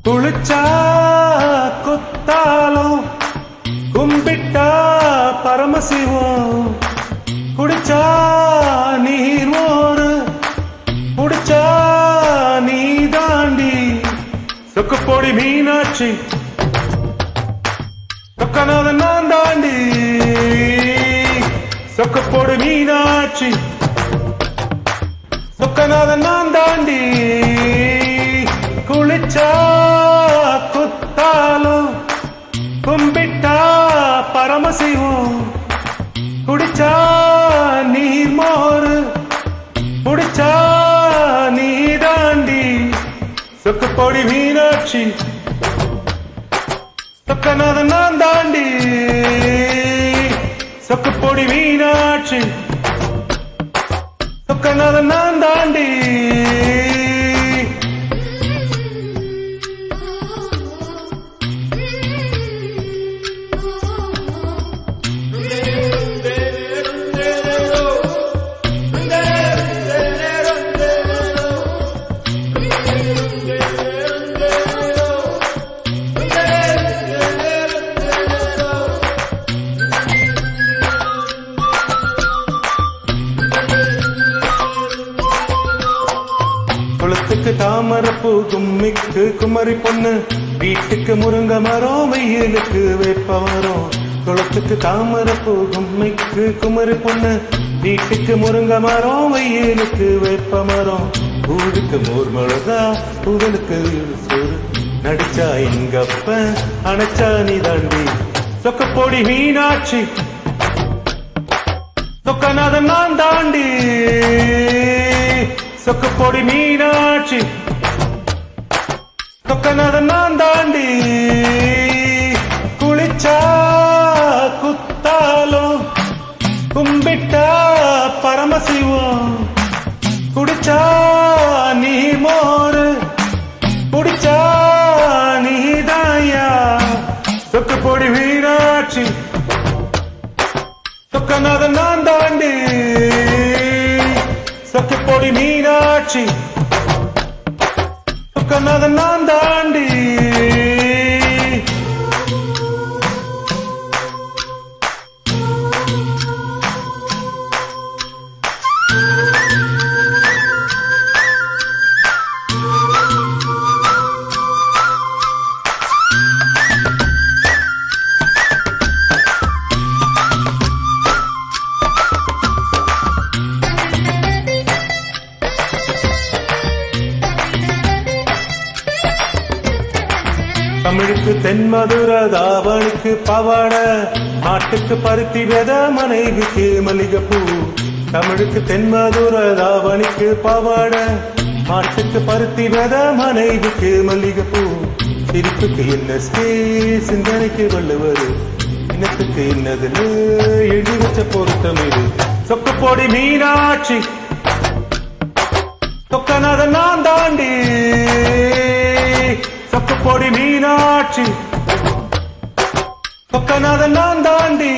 குளிச்சா குத்தாலும் கும்பிட்டா பரமசிவம் குடிச்சா நீர் மோரு குடிச்சா நீ தாண்டி சொக்குப்பொடி மீனாட்சி சொக்கநாதன் நான் தாண்டி சொக்குப்பொடி மீனாட்சி சொக்கநாதன் நான் தாண்டி குளிச்சா குத்தாலும் கும்பிட்டா பரமசிவம் குடிச்சா நீர் மோரு குடிச்சா நீ தாண்டி சொக்குப்பொடி மீனாட்சி சொக்கநாதன் நான் தாண்டி சொக்குப்பொடி மீனாட்சி சொக்கநாதன் நான் தாண்டி குளத்துக்கு தாமரப்பூ கும்மிக்கு குமரி பொண்ணு வீட்டுக்கு முருங்க மரம் வெயிலுக்கு வேப்ப மரம் குளத்துக்கு தாமரப்பூ கும்மிக்கு குமரி பொண்ணு வீட்டுக்கு முருங்க மரம் வெயிலுக்கு வேப்ப மரம் ஊருக்கு மோர் மிளகா புகழுக்கு சோறு நடிச்சா எங்கப்ப அணைச்சா நீ தாண்டி சொக்கப்பொடி மீனாட்சி சொக்கநாதன் நான் தாண்டி சொக்கப்பொடி மீனாட்சி சொக்கநாதன் நான் தாண்டி குளிச்சா குத்தாலும் கும்பிட்டா பரமசிவம் குடிச்சா நீ மோரு குடிச்சா நீ தாயா சொக்கப்பொடி மீனாட்சி சொக்கநாதன் நான் தாண்டி சொக்கப்பொடி மீனாட்சி சொக்கநாதன் நான் தாண்டி தமிழுக்கு தென்மதுர தாவணிக்கு பவாட நாட்டுக்கு பருத்தி வித மனைவிக்கு மல்லிகைப்பூ தமிழுக்கு தென்மதுர தாவணிக்கு பவாட நாட்டுக்கு பருத்தி வித மனைவிக்கு மல்லிகைப்பூ சிரிப்புக்கு என்ன ஸ்ரீ சிந்தனைக்கு வள்ளுவர் இனத்துக்கு என்னதுன்னு எழுதி வச்ச பொருத்தம் இது சொக்கப்பொடி மீனாட்சி சொக்கநாதன் நான் தாண்டி சொக்கப்பொடி மீனாட்சி சொக்கநாதன் நான் தாண்டி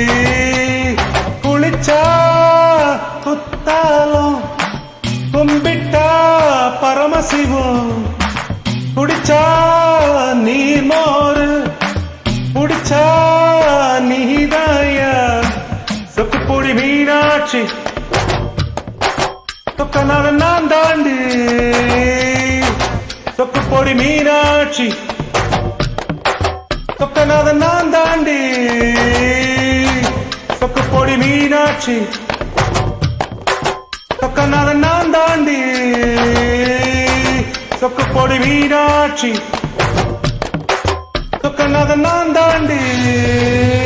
குளிச்சா குத்தாலும் கும்பிட்டா பரமசிவம் குடிச்சா நீர் மோரு குடிச்சா நீதாயா சொக்குப்பொடி மீனாட்சி சொக்கநாதன் நான் தாண்டி சொக்குப்பொடி மீனாட்சி சொக்கநாதன் நான் தாண்டி சொக்குப்பொடி மீனாட்சி சொக்கநாதன் நான் தாண்டி சொக்குப்பொடி மீனாட்சி சொக்கநாதன் நான் தாண்டி